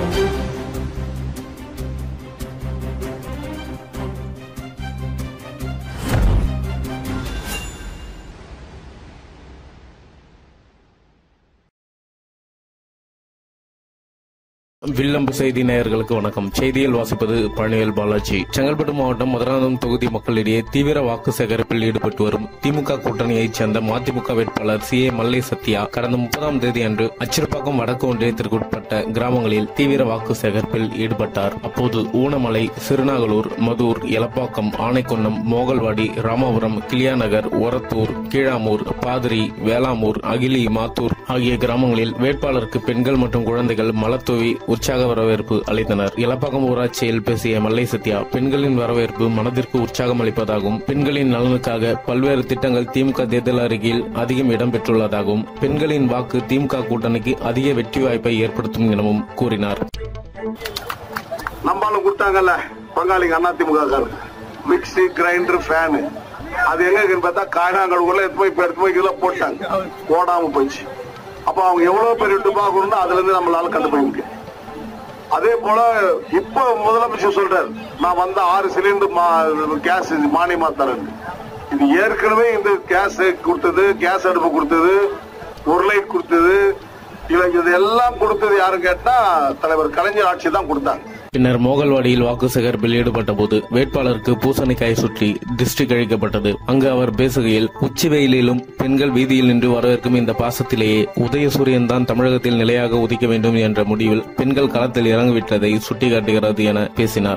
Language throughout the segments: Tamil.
வில்லம்பு செய்தி நேயர்களுக்கு வணக்கம் செய்தியில் வாசிப்பது பழனிவேல் பாலாஜி செங்கல்பட்டு மாவட்டம் மதுராந்தகம் தொகுதி மக்களிடையே தீவிர வாக்கு சேகரிப்பில் ஈடுபட்டு வரும் திமுக கூட்டணியைச் சேர்ந்த மதிமுக வேட்பாளர் சி ஏ மல்லை சத்யா கடந்த முப்பதாம் தேதி அன்று அச்சிறுப்பாக்கம் வடக்கு ஒன்றியத்திற்குட்பட்ட கிராமங்களில் தீவிர வாக்கு சேகரிப்பில் ஈடுபட்டார் அப்போது ஊனமலை சிறுநாகலூர் மதூர் எலப்பாக்கம் ஆனைக்குன்னம் மோகல்வாடி ராமபுரம் கிளியாநகர் ஒரத்தூர் கீழாமூர் பாதிரி வேளாமூர் அகிலி மாத்தூர் ஆகிய கிராமங்களில் வேட்பாளருக்கு பெண்கள் மற்றும் குழந்தைகள் மலத்தூவி உற்சாக வரவேற்பு அளித்தனர் இலப்பாக்கம் ஊராட்சியில் பேசிய மல்லை சத்யா பெண்களின் வரவேற்பு மனதிற்கு உற்சாகம் அளிப்பதாகவும் பெண்களின் நலனுக்காக பல்வேறு திட்டங்கள் திமுக தேர்தல் அறிக்கையில் அதிகம் இடம்பெற்றுள்ளதாகவும் பெண்களின் வாக்கு திமுக கூட்டணிக்கு அதிக வெற்றி வாய்ப்பை ஏற்படுத்தும் எனவும் கூறினார் நம்மளும் கொடுத்தாங்கல்ல பங்காளிங்க Anna DMK mixie grinder fan அது எங்க இருக்குன்னு பார்த்தா காயனாங்கடுக்குள்ள எடுத்து போய் இப்ப எடுத்து போய் இதுல போட்டாங்க போடாம போச்சு அப்ப அவங்க எவ்வளவு பெரிய டுபாக்கூர்னு அதுல இருந்து நம்மளால கண்டுபிடிக்க முடியும் அதே போல இப்ப முதலமைச்சர் சொல்றாரு நான் வந்து ஆறு சிலிண்டர் கேஸ் மானியமா தரேன் இது ஏற்கனவே இந்த கேஸ் கொடுத்தது கேஸ் அடுப்பு கொடுத்தது ஒரு லைட் கொடுத்தது இவங்க இது எல்லாம் கொடுத்தது யாரும் கேட்டா தலைவர் கலைஞர் ஆட்சி தான் கொடுத்தாங்க பின்னர் மோகல்வாடியில் வாக்கு சேகரிப்பில் ஈடுபட்ட போது வேட்பாளருக்கு பூசணிக்காய் சுற்றி திருஷ்டி கழிக்கப்பட்டது அங்கு அவர் பேசுகையில் உச்சி வெயிலிலும் பெண்கள் வீதியில் நின்று வரவேற்கும் இந்த பாசத்திலேயே உதயசூரியன் தான் தமிழகத்தில் நிலையாக உதிக்க வேண்டும் என்ற முடிவில் பெண்கள் களத்தில் இறங்கிவிட்டதை சுட்டிக்காட்டுகிறது என பேசினார்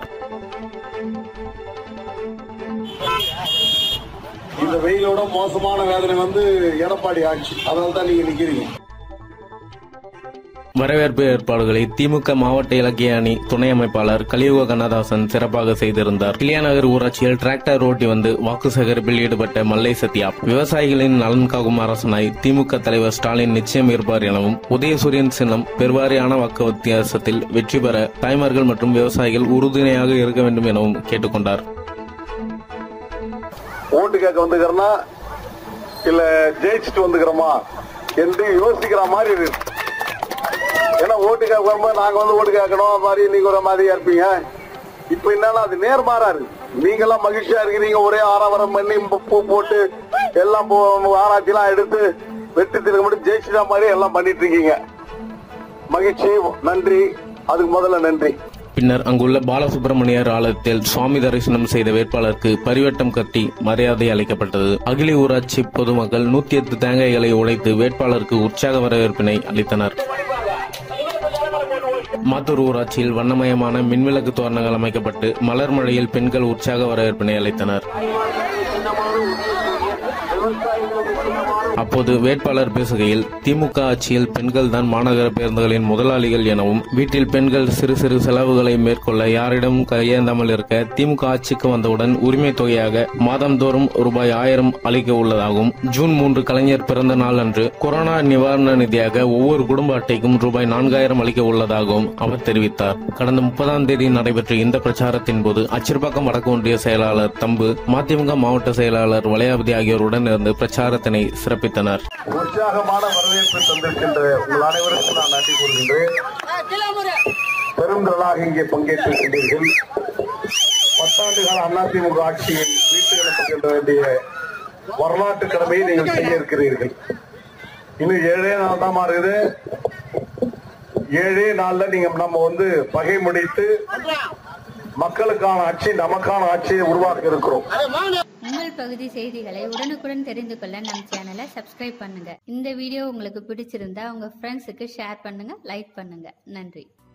இந்த வெயிலோட மோசமான வேதனை வந்து எடப்பாடி ஆட்சி அதனால தான் நீங்க நிக்கிறீங்க வரவேற்பு ஏற்பாடுகளை திமுக மாவட்ட இலக்கிய அணி துணை அமைப்பாளர் கலியுக கண்ணதாசன் சிறப்பாக செய்திருந்தார் கிளியாநகர் ஊராட்சியில் டிராக்டர் ஓட்டி வந்து வாக்கு சேகரிப்பில் ஈடுபட்ட மல்லை சத்யா விவசாயிகளின் நலன் காக்கும் அரசனாய் திமுக தலைவர் ஸ்டாலின் நிச்சயம் இருப்பார் எனவும் உதயசூரியன் சின்னம் பெருவாரியான வாக்கு வித்தியாசத்தில் வெற்றி பெற தாய்மார்கள் மற்றும் விவசாயிகள் உறுதுணையாக இருக்க வேண்டும் எனவும் கேட்டுக்கொண்டார் ஓட்டு கேட்க வந்துக்கிறோமா இல்ல ஜெயிச்சுட்டு வந்துக்கிறோமா என்று யோசிக்கிற மாதிரி இருக்கு ஏன்னா ஓட்டு கேட்க வரும்போது நாங்க வந்து ஓட்டு கேட்கணும் அது மாதிரி நீங்க ஒரு மாதிரியா இருப்பீங்க இப்ப என்னன்னா அது நேர்மாறா இருக்கு நீங்க எல்லாம் மகிழ்ச்சியா இருக்கிறீங்க ஒரே ஆரவாரம் பண்ணி பூ போட்டு எல்லாம் ஆராய்ச்சி எல்லாம் எடுத்து வெற்றி திருக்க மட்டும் ஜெயிச்சுட்டா மாதிரி எல்லாம் பண்ணிட்டு இருக்கீங்க மகிழ்ச்சி நன்றி அதுக்கு முதல்ல நன்றி பின்னர் அங்குள்ள பாலசுப்பிரமணியர் ஆலயத்தில் சுவாமி தரிசனம் செய்த வேட்பாளருக்கு பரிவட்டம் கட்டி மரியாதை அளிக்கப்பட்டது அகிலி ஊராட்சி பொதுமக்கள் நூத்தி எட்டு தேங்காய்களை உடைத்து வேட்பாளருக்கு உற்சாக வரவேற்பினை அளித்தனர் மாத்தூர் ஊராட்சியில் வண்ணமயமான மின்விளக்கு தோரணங்கள் அமைக்கப்பட்டு மலர் மழையில் பெண்கள் உற்சாக வரவேற்பினை அளித்தனர் அப்போது வேட்பாளர் பேசுகையில் திமுக ஆட்சியில் பெண்கள் தான் மாநகர பேருந்துகளின் முதலாளிகள் எனவும் வீட்டில் பெண்கள் சிறு சிறு செலவுகளை மேற்கொள்ள யாரிடமும் கையேந்தாமல் இருக்க திமுக ஆட்சிக்கு வந்தவுடன் உரிமை தொகையாக மாதந்தோறும் ரூபாய் ஆயிரம் அளிக்க உள்ளதாகவும் ஜூன் மூன்று கலைஞர் பிறந்த நாள் அன்று கொரோனா நிவாரண நிதியாக ஒவ்வொரு குடும்ப அட்டைக்கும் ரூபாய் நான்காயிரம் அளிக்க உள்ளதாகவும் அவர் தெரிவித்தார் கடந்த முப்பதாம் தேதி நடைபெற்ற இந்த பிரச்சாரத்தின் போது அச்சிறுபாக்கம் வடக்கு ஒன்றிய செயலாளர் தம்பு மதிமுக மாவட்ட செயலாளர் வளையாபதி ஆகியோருடன் இருந்து பிரச்சாரத்தினை சிறப்பித்தனர் உற்சாகமான வரவேற்பை தந்திருக்கின்ற உங்கள் அனைவருக்கும் நான் நன்றி கூறுகின்றேன் பெருந்திரளாக இங்கே பங்கேற்றிருக்கின்றீர்கள் பத்தாண்டு கால அதிமுக ஆட்சியில் வீட்டுகளை பகிர்ந்த வேண்டிய வரலாற்று கடமையை நீங்கள் செய்ய இருக்கிறீர்கள் இன்னும் ஏழே நாள் தான் மாறுது ஏழே நாள்ல நீங்க நம்ம வந்து பகை முடித்து மக்களுக்கான ஆட்சி நமக்கான ஆட்சியை உருவாக்க இருக்கிறோம் உங்கள் பகுதி செய்திகளை உடனுக்குடன் தெரிந்து கொள்ள நம் சேனலை சப்ஸ்கிரைப் பண்ணுங்க இந்த வீடியோ உங்களுக்கு பிடிச்சிருந்தா உங்க ஃப்ரெண்ட்ஸுக்கு ஷேர் பண்ணுங்க லைக் பண்ணுங்க நன்றி